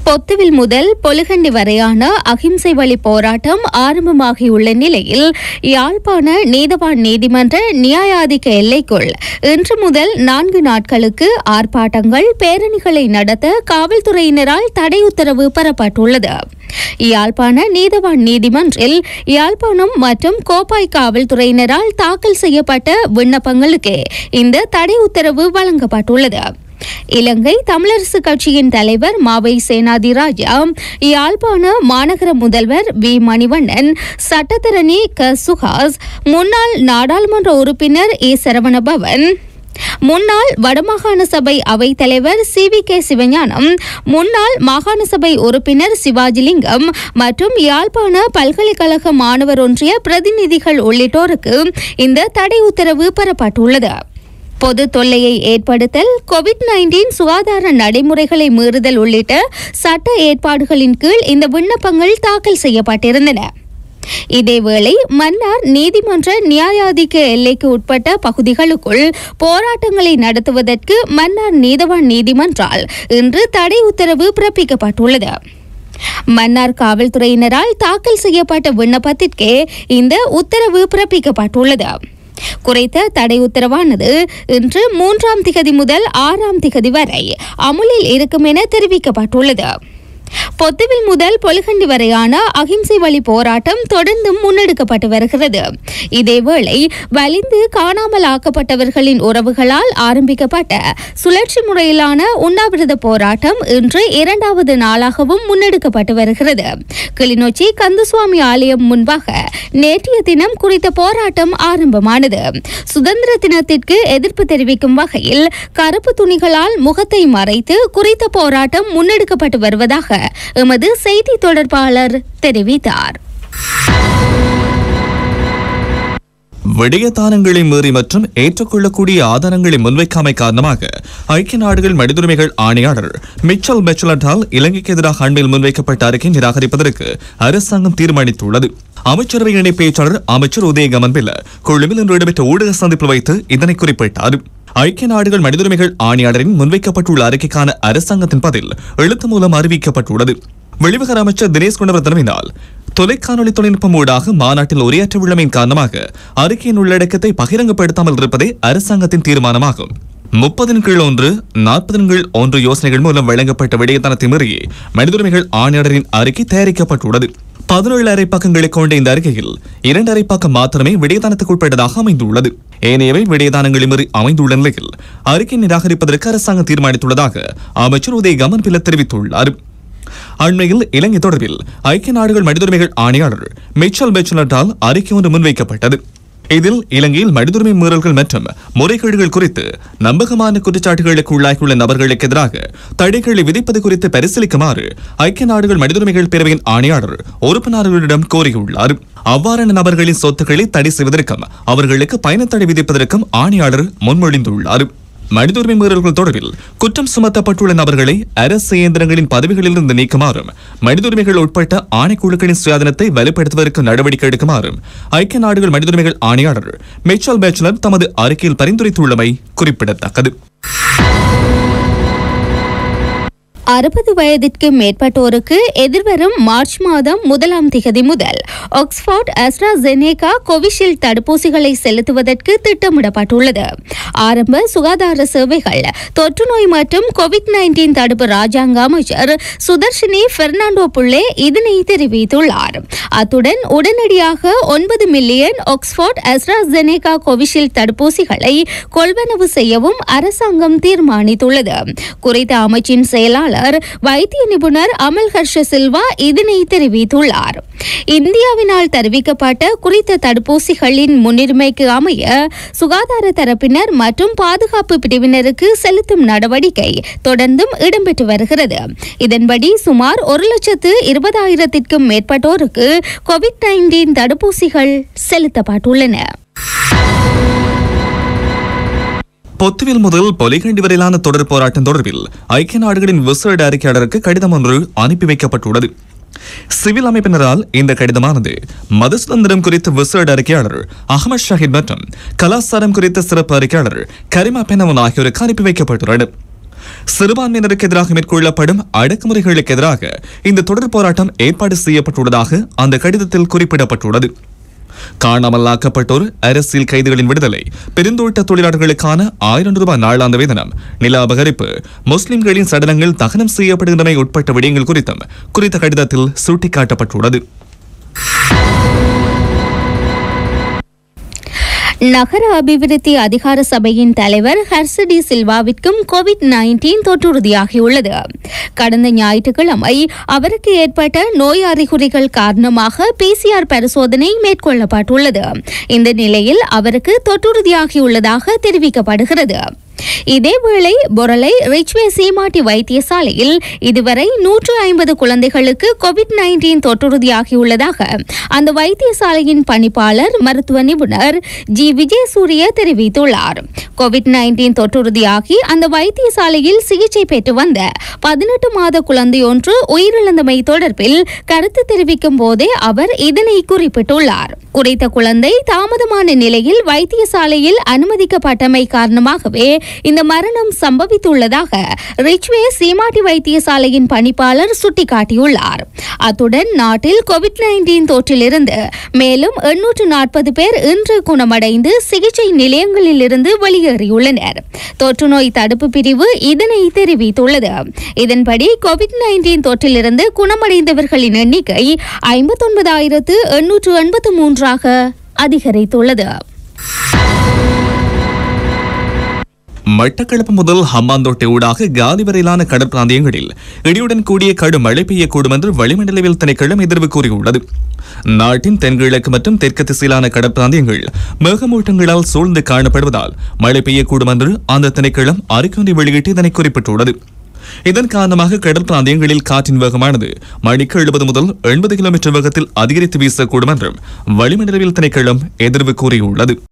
பொத்துவில் முதல் பொலுகண்டி வரையான அகிம்சை வழி போராட்டம் ஆரம்பமாகியுள்ள நிலையில் யாழ்ப்பாண நீதவான் நீதிமன்ற நியாயாதிக்க எல்லைக்குள் இன்று முதல் நான்கு நாட்களுக்கு ஆர்ப்பாட்டங்கள் பேரணிகளை நடத்த காவல்துறையினரால் தடை உத்தரவு பெறப்பட்டுள்ளது யாழ்ப்பாண நீதவான் நீதிமன்றில் யாழ்ப்பாணம் மற்றும் கோப்பாய் காவல்துறையினரால் தாக்கல் செய்யப்பட்ட விண்ணப்பங்களுக்கு இந்த தடை உத்தரவு வழங்கப்பட்டுள்ளது இலங்கை தமிழரசு கட்சியின் தலைவர் மாவை சேனாதிராஜா யாழ்ப்பாண மாநகர முதல்வர் வி மணிவண்ணன் சட்டத்தரணி க சுஹாஸ் முன்னாள் நாடாளுமன்ற உறுப்பினர் ஏ சரவணபவன் முன்னாள் வடமாகாண சபை அவைத் தலைவர் சி வி கே சிவஞானம் முன்னாள் மாகாண சபை உறுப்பினர் சிவாஜிலிங்கம் மற்றும் யாழ்ப்பாண பல்கலைக்கழக மாணவர் ஒன்றிய பிரதிநிதிகள் உள்ளிட்டோருக்கு இந்த தடை உத்தரவு பெறப்பட்டுள்ளது பொது தொல்லையை ஏற்படுத்தல் கோவிட் நைன்டீன் சுகாதார நடைமுறைகளை மீறுதல் உள்ளிட்ட சட்ட ஏற்பாடுகளின் கீழ் இந்த விண்ணப்பங்கள் தாக்கல் செய்யப்பட்டிருந்தன இதேவேளை மன்னார் நீதிமன்ற நியாயாதிக்க எல்லைக்கு உட்பட்ட பகுதிகளுக்குள் போராட்டங்களை நடத்துவதற்கு மன்னார் நீதவான் நீதிமன்றால் இன்று தடை உத்தரவு பிறப்பிக்கப்பட்டுள்ளது மன்னார் காவல்துறையினரால் தாக்கல் செய்யப்பட்ட விண்ணப்பத்திற்கே இந்த உத்தரவு பிறப்பிக்கப்பட்டுள்ளது குறைத்த தடை உத்தரவானது இன்று மூன்றாம் திகதி முதல் ஆறாம் திகதி வரை அமுலில் இருக்கும் என தெரிவிக்கப்பட்டுள்ளது பொத்துவில் முதல் பொலுகண்டி வரையான அகிம்சை வழி போராட்டம் தொடர்ந்தும் முன்னெடுக்கப்பட்டு வருகிறது இதேவேளை வலிந்து காணாமல் ஆக்கப்பட்டவர்களின் உறவுகளால் ஆரம்பிக்கப்பட்ட சுழற்சி முறையிலான உண்ணாவிரத போராட்டம் இன்று இரண்டாவது நாளாகவும் முன்னெடுக்கப்பட்டு வருகிறது கிளிநொச்சி கந்தசுவாமி ஆலயம் முன்பாக நேற்றைய தினம் குறித்த போராட்டம் ஆரம்பமானது சுதந்திர தினத்திற்கு எதிர்ப்பு தெரிவிக்கும் வகையில் கருப்பு துணிகளால் முகத்தை மறைத்து குறித்த போராட்டம் முன்னெடுக்கப்பட்டு வருவதாக எமது செய்தி தொடர்பாளர் தெரிவித்தார் விடயதானங்களை மீறி மற்றும் ஏற்றுக்கொள்ளக்கூடிய ஆதாரங்களை முன்வைக்காமை காரணமாக ஐக்கிய நாடுகள் மனிதுரிமைகள் ஆணையாளர் மிச்சல் மெச்சலட்டால் இலங்கைக்கு எதிராக அண்மையில் முன்வைக்கப்பட்ட அறிக்கை நிராகரிப்பதற்கு அரசாங்கம் தீர்மானித்துள்ளது அமைச்சரவை இணை பேச்சாளர் அமைச்சர் உதயகமன் பில்ல கொழும்பில் இன்று இடம்பெற்ற ஊடக சந்திப்பில் வைத்து இதனை குறிப்பிட்டார் ஐக்கிய நாடுகள் மனிதுரிமைகள் ஆணையாளரின் முன்வைக்கப்பட்டுள்ள அறிக்கைக்கான அரசாங்கத்தின் பதில் எழுத்து மூலம் அறிவிக்கப்பட்டுள்ளது வெளிவிவகார அமைச்சர் தினேஷ் குணவர்தனவினால் தொலைக்காணொலி தொழில்நுட்பம் ஊடாக மாநாட்டில் உரையாற்ற உள்ளமையின் காரணமாக அறிக்கையின் உள்ளடக்கத்தை பகிரங்கப்படுத்தாமல் இருப்பதே அரசாங்கத்தின் தீர்மானமாகும் முப்பதின் கீழ் ஒன்று நாற்பதின் கீழ் ஒன்று யோசனைகள் மூலம் வழங்கப்பட்ட விடயத்தனத்தை மீறியே மனிதுரிமைகள் ஆணையாளரின் அறிக்கை தயாரிக்கப்பட்டுள்ளது பதினேழு அரை பக்கங்களை கொண்ட இந்த அறிக்கையில் இரண்டு அரை பக்கம் மாத்திரமே விடயதானத்துக்கு உட்பட்டதாக அமைந்துள்ளது ஏனையவை விடயதானங்களை மீறி அமைந்துள்ள நிலையில் அறிக்கை நிராகரிப்பதற்கு அரசாங்கம் தீர்மானித்துள்ளதாக அமைச்சர் உதய கமன் பில தெரிவித்துள்ளார் அண்மையில் இலங்கை தொடர்பில் ஐக்கிய நாடுகள் மனிதுரிமைகள் ஆணையாளர் மிச்சல் பெச்சலட்டால் அறிக்கை ஒன்று முன்வைக்கப்பட்டது இதில் இலங்கையில் மனிதுரிமை மீறல்கள் மற்றும் முறைகேடுகள் குறித்து நம்பகமான குற்றச்சாட்டுகளுக்கு உள்ளாகியுள்ள நபர்களுக்கு எதிராக தடைகளை விதிப்பது குறித்து பரிசீலிக்குமாறு ஐக்கிய நாடுகள் மனிதுரிமைகள் பேரவையின் ஆணையாளர் உறுப்பு நாடுகளிடம் கோரியுள்ளார் அவ்வாறான நபர்களின் சொத்துக்களை தடை செய்வதற்கும் அவர்களுக்கு பயணத்தடை விதிப்பதற்கும் ஆணையாளர் முன்மொழிந்துள்ளார் மனித உரிமை மீறல்கள் தொடர்பில் குற்றம் சுமத்தப்பட்டுள்ள நபர்களை அரசு இயந்திரங்களின் பதவிகளிலிருந்து நீக்குமாறும் மனித உரிமைகள் உட்பட்ட ஆணைக்குழுக்களின் சுயாதீனத்தை வலுப்படுத்துவதற்கு நடவடிக்கை எடுக்குமாறும் ஐக்கிய நாடுகள் மனித உரிமைகள் ஆணையாளர் மிச்சல் பேச்சலர் தமது அறிக்கையில் பரிந்துரைத்துள்ளமை குறிப்பிடத்தக்கது அறுபது வயதிற்கு மேற்பட்டோருக்கு எதிர்வரும் மார்ச் மாதம் முதலாம் திகதி முதல் ஆக்ஸ்போர்ட் அஸ்ட்ராசெனேகா கோவிஷீல்டு தடுப்பூசிகளை செலுத்துவதற்கு திட்டமிடப்பட்டுள்ளது ஆரம்ப சுகாதார சேவைகள் தொற்று நோய் மற்றும் கோவிட் நைன்டீன் தடுப்பு ராஜாங்க அமைச்சர் சுதர்ஷினி பெர்னாண்டோ புள்ளே இதனை தெரிவித்துள்ளார் அத்துடன் உடனடியாக ஒன்பது மில்லியன் ஆக்ஸ்போர்ட் அஸ்ட்ராசெனேகா கோவிஷீல்டு தடுப்பூசிகளை கொள்வனவு செய்யவும் அரசாங்கம் தீர்மானித்துள்ளது குறித்த அமைச்சின் செயலாளர் வைத்திய நிபுணர் அமல் ஹர்ஷ சில்வா இதனை தெரிவித்துள்ளார் இந்தியாவினால் தெரிவிக்கப்பட்ட குறித்த தடுப்பூசிகளின் முன்னுரிமைக்கு அமைய சுகாதார தரப்பினர் மற்றும் பாதுகாப்பு பிரிவினருக்கு செலுத்தும் நடவடிக்கை தொடர்ந்தும் இடம்பெற்று வருகிறது இதன்படி சுமார் ஒரு லட்சத்து இருபதாயிரத்திற்கும் மேற்பட்டோருக்கு கோவிட் நைன்டீன் தடுப்பூசிகள் செலுத்தப்பட்டுள்ளன பொத்துவில் முதல் பொலிகண்டி வரையிலான தொடர் போராட்டம் தொடர்பில் ஐக்கிய நாடுகளின் விசேட அறிக்கையாளருக்கு கடிதம் ஒன்று அனுப்பி வைக்கப்பட்டுள்ளது சிவில் அமைப்பினரால் இந்த கடிதமானது மத சுதந்திரம் குறித்த விசேட அறிக்கையாளர் அகமது ஷாஹித் மற்றும் கலாச்சாரம் குறித்த சிறப்பு அறிக்கையாளர் கரிமா பெனவன் ஆகியோருக்கு அனுப்பி வைக்கப்பட்டுள்ளது சிறுபான்மையினருக்கு எதிராக மேற்கொள்ளப்படும் அடக்குமுறைகளுக்கு எதிராக இந்த தொடர் போராட்டம் ஏற்பாடு செய்யப்பட்டுள்ளதாக அந்த கடிதத்தில் குறிப்பிடப்பட்டுள்ளது காணாமலாக்கப்பட்டோர் அரசியல் கைதிகளின் விடுதலை பெருந்தோட்ட தொழிலாளர்களுக்கான ஆயிரம் ரூபாய் நாளாந்த வேதனம் நில அபகரிப்பு முஸ்லிம்களின் சடலங்கள் தகனம் செய்யப்படுகின்றமை உட்பட்ட விடயங்கள் குறித்தும் குறித்த கடிதத்தில் சுட்டிக்காட்டப்பட்டுள்ளது நகர அபிவிருத்தி அதிகார சபையின் தலைவர் ஹர்சடி சில்வாவிற்கும் கோவிட் நைன்டீன் தொற்றுறுதியாகியுள்ளது கடந்த ஞாயிற்றுக்கிழமை அவருக்கு ஏற்பட்ட நோய் அறிகுறிகள் காரணமாக பிசிஆர் பரிசோதனை மேற்கொள்ளப்பட்டுள்ளது இந்த நிலையில் அவருக்கு தொற்றுறுதியாகியுள்ளதாக தெரிவிக்கப்படுகிறது இதேவேளை பொரலை ரிச்வே சீமாட்டி வைத்தியசாலையில் இதுவரை நூற்று ஐம்பது குழந்தைகளுக்கு கோவிட் நைன்டீன் தொற்றுறுதியாகியுள்ளதாக அந்த வைத்தியசாலையின் பணிப்பாளர் மருத்துவ நிபுணர் ஜி விஜயசூரிய தெரிவித்துள்ளார் கோவிட் நைன்டீன் தொற்றுறுதியாகி அந்த வைத்தியசாலையில் சிகிச்சை பெற்று வந்த பதினெட்டு மாத குழந்தையொன்று உயிரிழந்தமை தொடர்பில் கருத்து தெரிவிக்கும் போதே அவர் இதனை குறிப்பிட்டுள்ளார் குறித்த குழந்தை தாமதமான நிலையில் வைத்தியசாலையில் அனுமதிக்கப்பட்டமை காரணமாகவே இந்த மரணம் சம்பவித்துள்ளதாக ரிச்வே சீமாட்டி வைத்தியசாலையின் பணிப்பாளர் சுட்டிக்காட்டியுள்ளார் அத்துடன் நாட்டில் கோவிட் நைன்டீன் தொற்றிலிருந்து மேலும் எண்ணூற்று நாற்பது பேர் இன்று குணமடைந்து சிகிச்சை நிலையங்களில் இருந்து வெளியேறியுள்ளனர் தொற்று நோய் தடுப்பு பிரிவு இதனை தெரிவித்துள்ளது இதன்படி கோவிட் நைன்டீன் தொற்றிலிருந்து குணமடைந்தவர்களின் எண்ணிக்கை ஐம்பத்தொன்பதாயிரத்து எண்ணூற்று எண்பத்து மூன்றாக அதிகரித்துள்ளது மட்டக்களப்பு முதல் ஹம்பாந்தோட்டை ஊடாக காலி வரையிலான கடற்பிராந்தியங்களில் இடியுடன் கூடிய கடும் மழை பெய்யக்கூடும் என்று வளிமண்டலவியல் திணைக்களம் எதிர்வு கூறியுள்ளது நாட்டின் தென்கிழக்கு மற்றும் தெற்கு திசையிலான கடற்பிராந்தியங்கள் மேகமூட்டங்களால் சூழ்ந்து காணப்படுவதால் மழை பெய்யக்கூடும் என்று அந்த திணைக்களம் அறிக்கொன்றை வெளியிட்டு இதனை குறிப்பிட்டுள்ளது இதன் காரணமாக கடல் பிராந்தியங்களில் காற்றின் வேகமானது மணிக்கு எழுபது முதல் எண்பது கிலோமீட்டர் வேகத்தில் அதிகரித்து வீசக்கூடும் என்றும் வளிமண்டலவியல் திணைக்களம் எதிர்வு கூறியுள்ளது